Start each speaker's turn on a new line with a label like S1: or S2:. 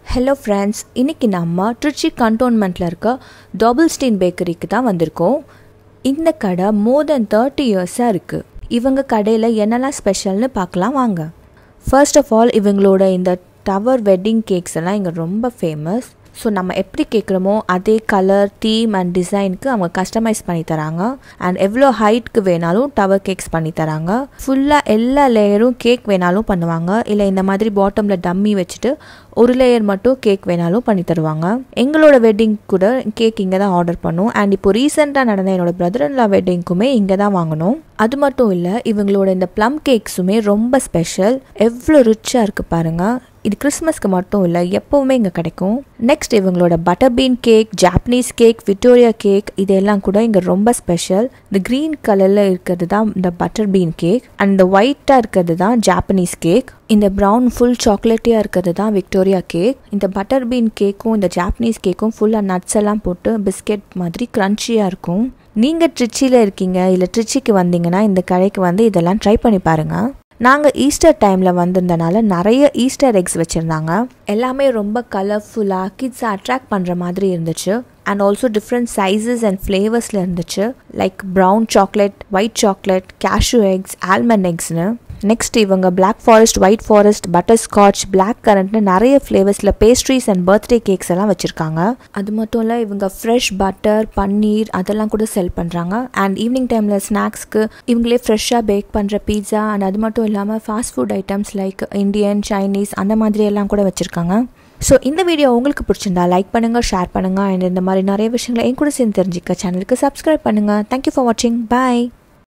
S1: hello friends இன்றைக்கி நம்ம ட்ரிச்சி கண்டோன்மெண்ட்டில் இருக்க டபுள் ஸ்டீன் பேக்கரிக்கு தான் வந்திருக்கோம் இந்த கடை மோர் தென் தேர்ட்டி இயர்ஸாக இருக்குது இவங்க கடையில் என்னெல்லாம் ஸ்பெஷல்னு பார்க்கலாம் வாங்க ஃபர்ஸ்ட் ஆஃப் ஆல் இவங்களோட இந்த டவர் வெட்டிங் கேக்ஸ் எல்லாம் இங்கே ரொம்ப ஃபேமஸ் ஸோ நம்ம எப்படி கேட்குறோமோ அதே கலர் தீம் அண்ட் டிசைனுக்கு அவங்க கஸ்டமைஸ் பண்ணி தராங்க அண்ட் எவ்வளோ ஹைட்க்கு வேணாலும் டவர் கேக்ஸ் பண்ணி தராங்க ஃபுல்லாக எல்லா லேயரும் கேக் வேணாலும் பண்ணுவாங்க இல்லை இந்த மாதிரி பாட்டமில் டம்மி வச்சுட்டு ஒரு லேயர் மட்டும் கேக் வேணாலும் பண்ணி தருவாங்க எங்களோட வெட்டிங் கூட கேக் இங்கே தான் ஆர்டர் பண்ணோம் அண்ட் இப்போ ரீசெண்டாக நடந்த என்னோட பிரதர் இன்லா வெட்டிங்க்குமே இங்கே தான் வாங்கினோம் அது மட்டும் இல்லை இவங்களோட இந்த ப்ளம் கேக்ஸுமே ரொம்ப ஸ்பெஷல் எவ்வளோ ரிச்சாக இருக்குது பாருங்கள் இது கிறிஸ்மஸ்க்கு மட்டும் இல்லை எப்போவுமே இங்கே கிடைக்கும் நெக்ஸ்ட் இவங்களோட butter bean cake Japanese cake Victoria cake இதெல்லாம் கூட இங்கே ரொம்ப ஸ்பெஷல் இந்த க்ரீன் கலரில் இருக்கிறது தான் இந்த பட்டர் பீன் கேக் அண்ட் இந்த ஒயிட்டாக இருக்கிறது தான் ஜாப்பனீஸ் கேக் இந்த ப்ரௌன் ஃபுல் சாக்லேட்டியாக இருக்கிறது தான் விக்டோரியா கேக் இந்த பட்டர் பீன் கேக்கும் இந்த ஜாப்பனீஸ் கேக்கும் ஃபுல்லாக நட்ஸ் எல்லாம் போட்டு பிஸ்கெட் மாதிரி க்ரன்ச்சியாக இருக்கும் நீங்கள் ட்ரிச்சியில் இருக்கீங்க இல்லை ட்ரிச்சிக்கு வந்தீங்கன்னா இந்த கடைக்கு வந்து இதெல்லாம் ட்ரை பண்ணி பாருங்கள் நாங்கள் ஈஸ்டர் டைமில் வந்திருந்தனால நிறைய ஈஸ்டர் எக்ஸ் வச்சுருந்தாங்க எல்லாமே ரொம்ப கலர்ஃபுல்லாக கிட்ஸை அட்ராக்ட் பண்ணுற மாதிரி இருந்துச்சு and also different sizes and ஃப்ளேவர்ஸில் இருந்துச்சு like brown chocolate white chocolate cashew எக்ஸ் ஆல்மண்ட் எக்ஸ்னு நெக்ஸ்ட் இவங்க black forest white forest butterscotch black கரண்ட்னு நிறைய ஃப்ளேவர்ஸில் பேஸ்ட்ரீஸ் அண்ட் பர்த்டே கேக்ஸ் எல்லாம் வச்சுருக்காங்க அது மட்டும் இல்லை இவங்க ஃப்ரெஷ் பட்டர் பன்னீர் அதெல்லாம் கூட செல் பண்ணுறாங்க அண்ட் ஈவினிங் டைமில் ஸ்நாக்ஸ்க்கு இவங்களே ஃப்ரெஷ்ஷாக பேக் பண்ணுற பீட்சா அண்ட் அது மட்டும் இல்லாமல் fast food items like Indian Chinese அந்த மாதிரி எல்லாம் கூட வச்சுருக்காங்க ஸோ இந்த வீடியோ உங்களுக்கு பிடிச்சிருந்தா லைக் பண்ணுங்கள் ஷேர் பண்ணுங்கள் அண்ட் இந்த மாதிரி நிறைய விஷயங்களை என் கூட சேர்ந்து தெரிஞ்சுக்க சேனலுக்கு சப்ஸ்கிரைப் பண்ணுங்கள் தேங்க்யூ ஃபார் வாட்சிங் பாய்